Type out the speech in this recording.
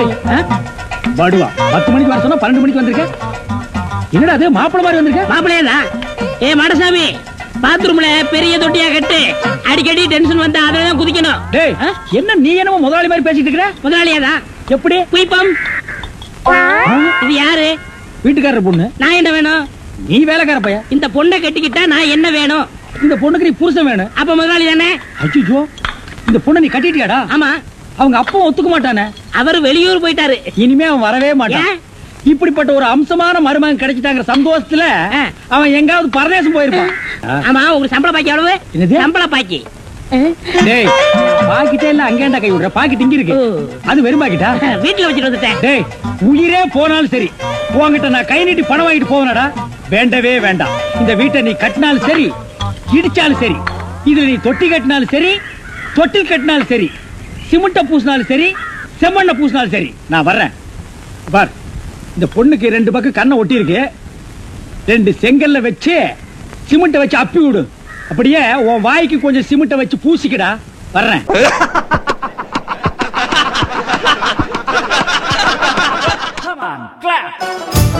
டேய் ஆ? படுவா பத்து மணிக்கு வர சொன்னா பன்னெண்டு மணிக்கு வந்திருக்க என்னடா அது மாப்பிள மாதிரி வந்திருக்க மாப்பிள்ளையதா ஏ மாடசாமி பாத்ரூம்ல பெரிய தொட்டியா கட்டு அடிக்கடி டென்ஷன் வந்தா அதுல தான் குதிக்கணும் டேய் ஆ? என்ன நீ என்னமோ முதலாளி மாதிரி பேசிட்டு இருக்கிற முதலாளியாதா எப்படி குயிப்பம் ஆ? இது யாரு வீட்டுக்காரர் பொண்ணு நான் என்ன வேணும் நீ வேலைக்கார பையன் இந்த பொண்ணை கட்டிக்கிட்டா நான் என்ன வேணும் இந்த பொண்ணுக்கு நீ புருஷன் வேணும் அப்ப முதலாளி தானே அச்சுச்சோ இந்த பொண்ணை நீ கட்டிட்டியாடா ஆமா அவங்க அப்பா ஒத்துக்க மாட்டானே அவர் வெளியூர் போயிட்டாரு இனிமே அவன் வரவே மாட்டான் ஏன்? இப்படிப்பட்ட ஒரு அம்சமான மருமகன் கிடைச்சிட்டாங்கிற சந்தோஷத்துல ஆ. அவன் எங்காவது பரதேசம் போயிருப்பான் ஆமா உங்களுக்கு சம்பள பாக்கி எவ்வளவு என்னது? சம்பள பாக்கி டேய் பாக்கிட்டே இல்ல அங்கேண்டா கை விடுற பாக்கிட்டு இங்க இருக்கு ஓ. அது வெறும் பாக்கிட்டா வீட்டுல வச்சுட்டு வந்துட்டேன் டேய் உயிரே போனாலும் சரி உன்கிட்ட நான் கை நீட்டி பணம் வாங்கிட்டு போவனடா வேண்டவே வேண்டாம் இந்த வீட்டை நீ கட்டினாலும் சரி இடிச்சாலும் சரி இதுல நீ தொட்டி கட்டினாலும் சரி தொட்டில் கட்டினாலும் சரி சிமெண்ட பூசினாலும் சரி செம்மண்ண பூசினாலும் சரி நான் வர்றேன் பார் இந்த பொண்ணுக்கு ரெண்டு பக்கம் கண்ணை ஒட்டி இருக்கு ரெண்டு செங்கல்ல வச்சு சிமெண்ட்டை வச்சு அப்பி விடு அப்படியே உன் வாய்க்கு கொஞ்சம் சிமெண்ட்டை வச்சு பூசிக்கடா வர்றேன்